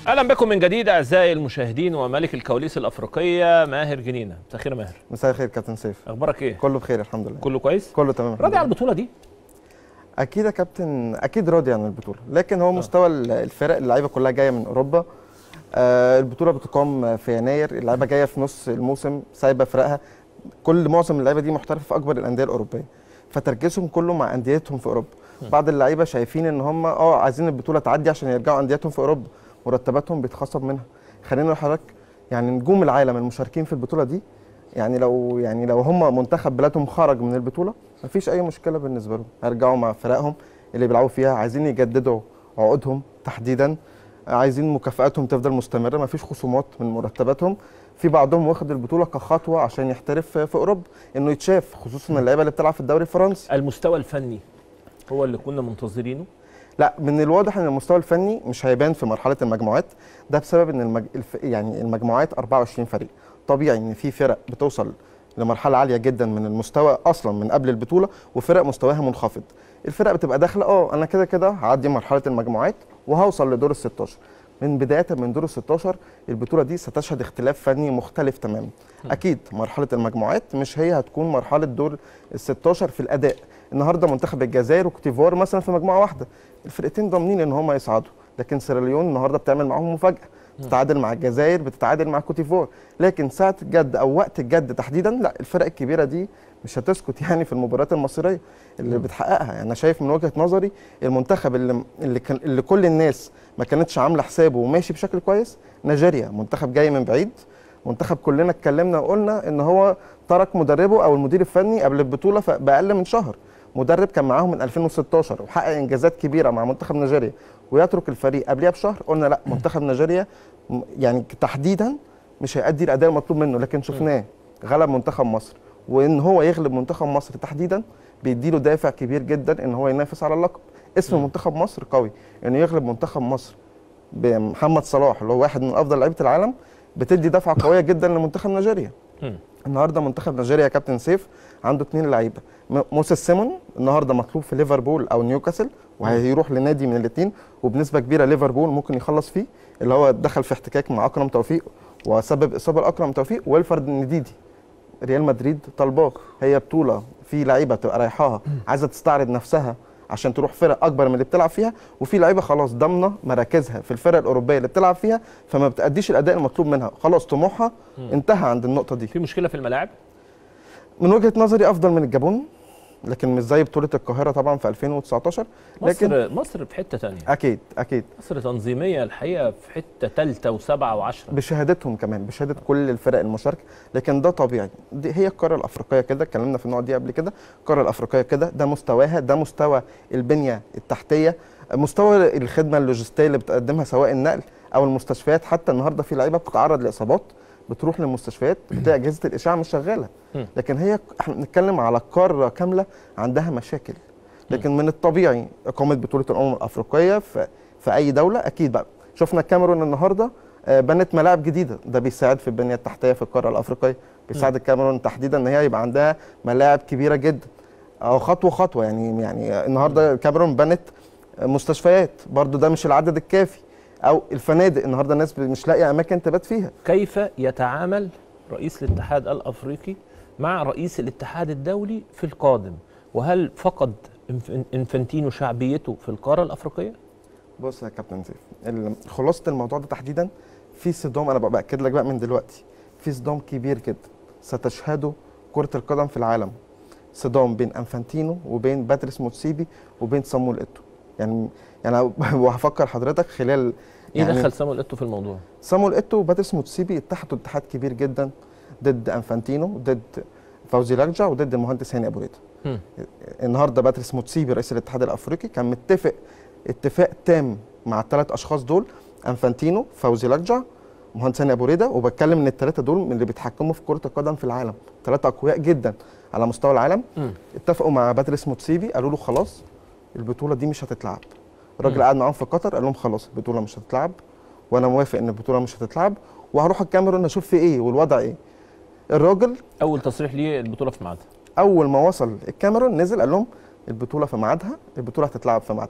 اهلا بكم من جديد اعزائي المشاهدين وملك الكواليس الافريقيه ماهر جنينه مساء الخير يا ماهر مساء الخير كابتن سيف اخبارك ايه كله بخير الحمد لله كله كويس كله تمام الحمد راضي على لله. البطوله دي اكيد يا كابتن اكيد راضي عن البطوله لكن هو مستوى ال- الفرق اللعيبه كلها جايه من اوروبا آه البطوله بتقام في يناير اللعيبه جايه في نص الموسم سايبه فرقها كل معظم اللعيبه دي محترفه في اكبر الانديه الاوروبيه فتركيزهم كله مع انديتهم في اوروبا بعض اللعيبه شايفين ان هم اه عايزين البطوله تعدي عشان يرجعوا انديتهم في اوروبا مرتباتهم بيتخصم منها خلينا نقول لحضرتك يعني نجوم العالم المشاركين في البطوله دي يعني لو يعني لو هم منتخب بلادهم خرج من البطوله مفيش اي مشكله بالنسبه لهم هيرجعوا مع فرقهم اللي بيلعبوا فيها عايزين يجددوا عقودهم تحديدا عايزين مكافآتهم تفضل مستمره مفيش خصومات من مرتباتهم في بعضهم واخد البطوله كخطوه عشان يحترف في اوروبا انه يتشاف خصوصا اللعيبه اللي بتلعب في الدوري الفرنسي المستوى الفني هو اللي كنا منتظرينه لا من الواضح ان المستوى الفني مش هيبان في مرحله المجموعات ده بسبب ان المج... الف... يعني المجموعات 24 فريق طبيعي ان في فرق بتوصل لمرحله عاليه جدا من المستوى اصلا من قبل البطوله وفرق مستواها منخفض الفرق بتبقى داخله اه انا كده كده هعدي مرحله المجموعات وهوصل لدور ال 16 من بدايه من دور ال 16 البطوله دي ستشهد اختلاف فني مختلف تماما اكيد مرحله المجموعات مش هي هتكون مرحله دور ال 16 في الاداء النهارده منتخب الجزائر وكوتيفوار مثلا في مجموعه واحده الفرقتين ضامنين ان هم يصعدوا لكن سيراليون النهارده بتعمل معاهم مفاجاه بتتعادل مع الجزائر بتتعادل مع كوتيفوار لكن ساعه الجد او وقت الجد تحديدا لا الفرق الكبيره دي مش هتسكت يعني في المباريات المصريه اللي بتحققها يعني انا شايف من وجهه نظري المنتخب اللي اللي, كان اللي كل الناس ما كانتش عامله حسابه وماشي بشكل كويس نيجيريا منتخب جاي من بعيد منتخب كلنا اتكلمنا وقلنا ان هو ترك مدربه او المدير الفني قبل البطوله ف- باقل من شهر مدرب كان معاهم من 2016 وحقق انجازات كبيره مع منتخب نيجيريا ويترك الفريق قبلها بشهر قلنا لا منتخب نيجيريا م- يعني تحديدا مش هيأدي الاداء المطلوب منه لكن شفناه غلب منتخب مصر وان هو يغلب منتخب مصر تحديدا بيديله دافع كبير جدا ان هو ينافس على اللقب اسم منتخب مصر قوي انه يغلب منتخب مصر بمحمد صلاح اللي هو واحد من افضل لعيبه العالم بتدي دفعه قويه جدا لمنتخب نيجيريا مم. النهارده منتخب نيجيريا يا كابتن سيف عنده اثنين لعيبه م- موسيس سيمون النهارده مطلوب في ليفربول او نيوكاسل وهيروح لنادي من الاثنين وبنسبه كبيره ليفربول ممكن يخلص فيه اللي هو دخل في احتكاك مع اكرم توفيق وسبب اصابه لاكرم توفيق ويلفرد نديدي ريال مدريد طالباه هي بطوله في لعيبه تبقى رايحاها عايزه تستعرض نفسها عشان تروح فرق اكبر من اللي بتلعب فيها وفي لعيبه خلاص ضامنه مراكزها في الفرق الاوروبيه اللي بتلعب فيها فما بتاديش الاداء المطلوب منها خلاص طموحها انتهى عند النقطه دي في مشكله في الملاعب من وجهه نظري افضل من الجابون لكن مش زي بطوله القاهره طبعا في 2019 لكن مصر مصر في حته تانية اكيد اكيد مصر تنظيميه الحقيقه في حته ثالثه وسبعه وعشره بشهادتهم كمان بشهاده كل الفرق المشاركه لكن ده طبيعي دي هي القاره الافريقيه كده اتكلمنا في النقط دي قبل كده القاره الافريقيه كده ده مستواها ده مستوى البنيه التحتيه مستوى الخدمه اللوجستيه اللي بتقدمها سواء النقل او المستشفيات حتى النهارده في لعيبه بتتعرض لاصابات بتروح للمستشفيات بتلاقي اجهزه الاشعاع مش شغاله مم. لكن هي احنا بنتكلم على قاره كامله عندها مشاكل لكن من الطبيعي اقامه بطوله الامم الافريقيه في في اي دوله اكيد بقى شفنا الكاميرون النهارده آه، بنت ملاعب جديده ده بيساعد في البنيه التحتيه في القاره الافريقيه بيساعد الكاميرون تحديدا ان هي يبقى عندها ملاعب كبيره جدا او خطوه خطوه يعني يعني النهارده الكاميرون بنت مستشفيات برضو ده مش العدد الكافي او الفنادق النهارده الناس مش لاقيه اماكن تبات فيها كيف يتعامل رئيس الاتحاد الافريقي مع رئيس الاتحاد الدولي في القادم وهل فقد إنف- انفنتينو شعبيته في القاره الافريقيه بص يا كابتن سيف ال- خلاصه الموضوع ده تحديدا في صدام انا بقى باكد لك بقى من دلوقتي في صدام كبير جدا ستشهده كره القدم في العالم صدام بين انفانتينو وبين باتريس موتسيبي وبين صامويل ايتو يعني يعني أنا وهفكر حضرتك خلال ايه يعني دخل سامويل ايتو في الموضوع صامويل ايتو وباتريس موتسيبي اتحدوا اتحاد كبير جدا ضد انفانتينو ضد فوزي لجع وضد المهندس هاني ابو ريده مم. النهارده باتريس موتسيبي رئيس الاتحاد الافريقي كان متفق اتفاق تام مع الثلاث اشخاص دول انفانتينو فوزي لجع مهندس هاني ابو ريده وبتكلم ان الثلاثه دول من اللي بيتحكموا في كره القدم في العالم ثلاثه اقوياء جدا على مستوى العالم مم. اتفقوا مع باتريس موتسيبي قالوا له خلاص البطوله دي مش هتتلعب الراجل مم. قعد معاهم في قطر قال لهم خلاص البطوله مش هتتلعب وانا موافق ان البطوله مش هتتلعب وهروح الكاميرون اشوف في ايه والوضع ايه الراجل اول تصريح ليه البطوله في ميعادها اول ما وصل الكاميرون نزل قال لهم البطوله في ميعادها البطوله هتتلعب في ميعادها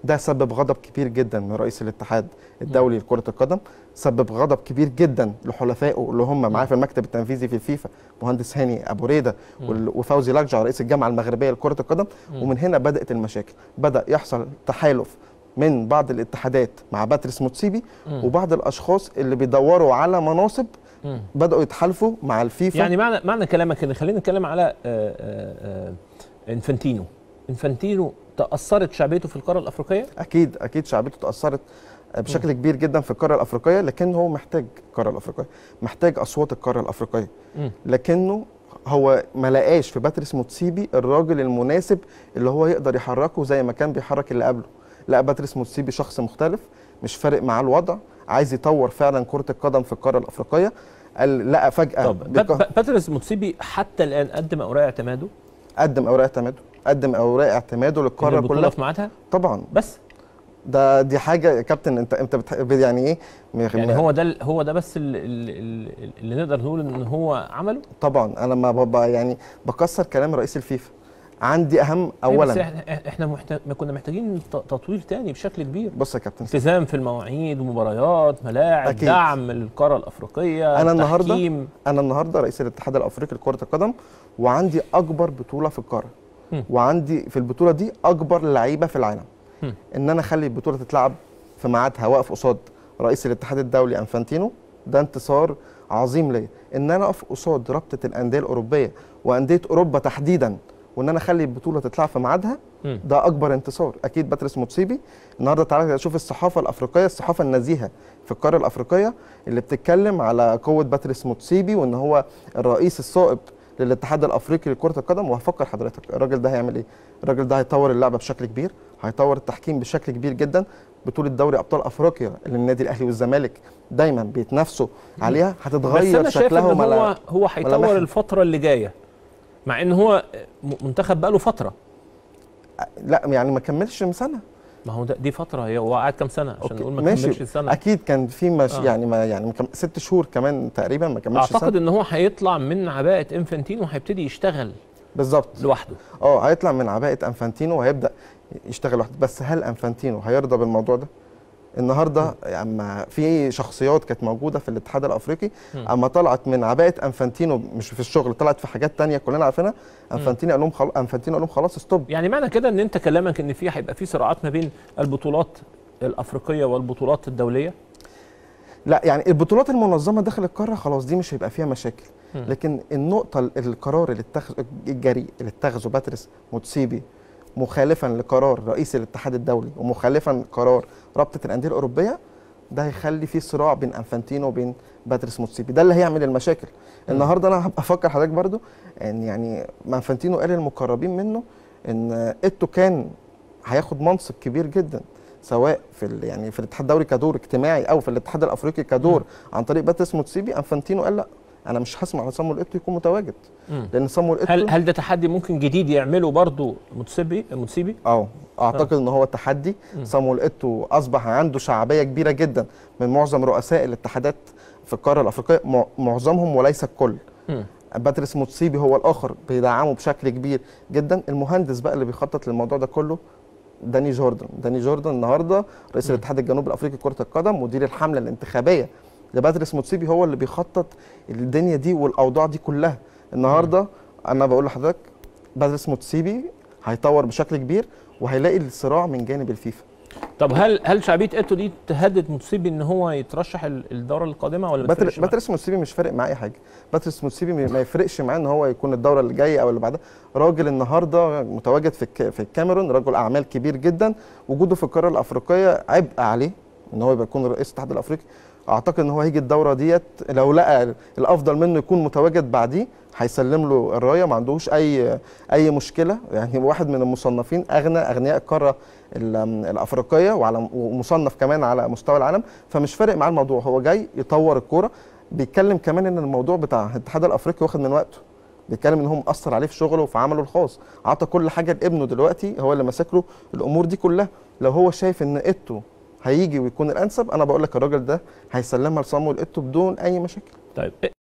ده سبب غضب كبير جدا من رئيس الاتحاد الدولي لكره القدم سبب غضب كبير جدا لحلفائه اللي هم معاه في المكتب التنفيذي في الفيفا مهندس هاني ابو ريده وال- وفوزي لجع رئيس الجامعه المغربيه لكره القدم ومن هنا بدات المشاكل بدا يحصل تحالف من بعض الاتحادات مع باتريس موتسيبي وبعض الاشخاص اللي بيدوروا على مناصب مم. بداوا يتحالفوا مع الفيفا يعني معنى معنى كلامك ان خلينا نتكلم على آه، آه، آه، انفانتينو انفانتينو تاثرت شعبيته في القاره الافريقيه اكيد اكيد شعبيته تاثرت بشكل كبير جدا في القاره الافريقيه لكن هو محتاج القاره الافريقيه محتاج اصوات القاره الافريقيه مم. لكنه هو ما لقاش في باتريس موتسيبي الراجل المناسب اللي هو يقدر يحركه زي ما كان بيحرك اللي قبله لا باتريس موتسيبي شخص مختلف مش فارق معاه الوضع عايز يطور فعلا كره القدم في القاره الافريقيه قال لقى فجاه طب بيك- بات- باتريس موتسيبي حتى الان قدم اوراق اعتماده قدم اوراق اعتماده قدم اوراق اعتماده إن للقاره البطوله كلها في ميعادها طبعا بس ده دي حاجه يا كابتن انت انت بتح... يعني ايه يعني هو ده ال- هو ده بس ال- ال- ال- اللي نقدر نقول ان هو عمله طبعا انا لما ببقى يعني بكسر كلام رئيس الفيفا عندي اهم أيوة، بس اولا احنا احنا محتاج ما كنا محتاجين ت- تطوير تاني بشكل كبير بص يا كابتن التزام في المواعيد ومباريات ملاعب أكيد. دعم القاره الافريقيه أنا النهاردة تحكيم. انا النهارده رئيس الاتحاد الافريقي لكره القدم وعندي اكبر بطوله في القاره مم. وعندي في البطوله دي اكبر لعيبه في العالم مم. ان انا اخلي البطوله تتلعب في ميعادها واقف قصاد رئيس الاتحاد الدولي انفانتينو ده انتصار عظيم ليا ان انا اقف قصاد رابطه الانديه الاوروبيه وانديه اوروبا تحديدا وان انا اخلي البطوله تتلعب في ميعادها مم. ده اكبر انتصار اكيد باتريس موتسيبي النهارده تعالى شوف الصحافه الافريقيه الصحافه النزيهه في القاره الافريقيه اللي بتتكلم على قوه باتريس موتسيبي وان هو الرئيس الصائب للاتحاد الافريقي لكره القدم وهفكر حضرتك الراجل ده هيعمل ايه الراجل ده هيطور اللعبه بشكل كبير هيطور التحكيم بشكل كبير جدا بطوله دوري ابطال افريقيا اللي النادي الاهلي والزمالك دايما بيتنافسوا عليها بس هتتغير انا شايف ان شكلها وملا- هو هو هيطور ملامحها. الفتره اللي جايه مع ان هو م- منتخب بقاله فتره لا يعني ما كملش سنه ما هو ده دي فتره هي هو قاعد كام سنه عشان أوكي، نقول ما ماشي. كملش السنه اكيد كان في مش آه. يعني ما يعني ما كم- ست شهور كمان تقريبا ما كملش اعتقد سنة. ان هو هيطلع من عباءه انفانتينو وهيبتدي يشتغل بالظبط لوحده اه هيطلع من عباءه انفانتينو وهيبدا يشتغل لوحده بس هل انفانتينو هيرضى بالموضوع ده النهارده اما في شخصيات كانت موجوده في الاتحاد الافريقي مم. اما طلعت من عباءه انفانتينو مش في الشغل طلعت في حاجات تانية كلنا عارفينها انفانتينو قال لهم خلاص انفانتينو قال لهم خلاص ستوب يعني معنى كده ان انت كلامك ان في هيبقى في صراعات ما بين البطولات الافريقيه والبطولات الدوليه لا يعني البطولات المنظمه داخل القاره خلاص دي مش هيبقى فيها مشاكل مم. لكن النقطه ال- القرار اللي اتخذ الجريء اللي اتخذه باتريس موتسيبي مخالفا لقرار رئيس الاتحاد الدولي ومخالفا لقرار رابطه الانديه الاوروبيه ده هيخلي في صراع بين انفانتينو وبين باتريس موتسيبي ده اللي هيعمل المشاكل النهارده انا هبقى افكر حضرتك برضو ان يعني انفانتينو قال للمقربين منه ان ايتو كان هياخد منصب كبير جدا سواء في ال- يعني في الاتحاد الدولي كدور اجتماعي او في الاتحاد الافريقي كدور عن طريق باتريس موتسيبي انفانتينو قال لا انا مش هسمع على صامويل ايتو يكون متواجد مم. لان صامويل ايتو هل هل ده تحدي ممكن جديد يعمله برضه متسيبي متسيبي اه اعتقد ان هو تحدي مم. صامويل ايتو اصبح عنده شعبيه كبيره جدا من معظم رؤساء الاتحادات في القاره الافريقيه مع- معظمهم وليس الكل مم. باتريس موتسيبي هو الاخر بيدعمه بشكل كبير جدا المهندس بقى اللي بيخطط للموضوع ده كله داني جوردن داني جوردن النهارده رئيس مم. الاتحاد الجنوبي الافريقي لكره القدم مدير الحمله الانتخابيه لباتريس موتسيبي هو اللي بيخطط الدنيا دي والاوضاع دي كلها النهارده انا بقول لحضرتك باتريس موتسيبي هيطور بشكل كبير وهيلاقي الصراع من جانب الفيفا طب هل هل شعبيه ايتو دي تهدد متسيبي ان هو يترشح ال- الدوره القادمه ولا ما باتر- تفرقش معاه؟ باتريس موتسيبي مش فارق معاه اي حاجه باتريس موتسيبي م- ما يفرقش معاه ان هو يكون الدوره اللي جايه او اللي بعدها راجل النهارده متواجد في الك- في الكاميرون رجل اعمال كبير جدا وجوده في القاره الافريقيه عبء عليه ان هو يبقى يكون رئيس الاتحاد الافريقي اعتقد ان هو هيجي الدوره ديت لو لقى الافضل منه يكون متواجد بعديه هيسلم له الرايه ما عندهوش اي اي مشكله يعني واحد من المصنفين اغنى اغنياء القاره ال- الافريقيه وعلى ومصنف كمان على مستوى العالم فمش فارق معاه الموضوع هو جاي يطور الكوره بيتكلم كمان ان الموضوع بتاع الاتحاد الافريقي واخد من وقته بيتكلم ان هو مأثر عليه في شغله وفي عمله الخاص عطى كل حاجه لابنه دلوقتي هو اللي ماسك له الامور دي كلها لو هو شايف ان ايتو هيجي ويكون الانسب انا بقول لك الراجل ده هيسلمها لصامويل ايتو بدون اي مشاكل طيب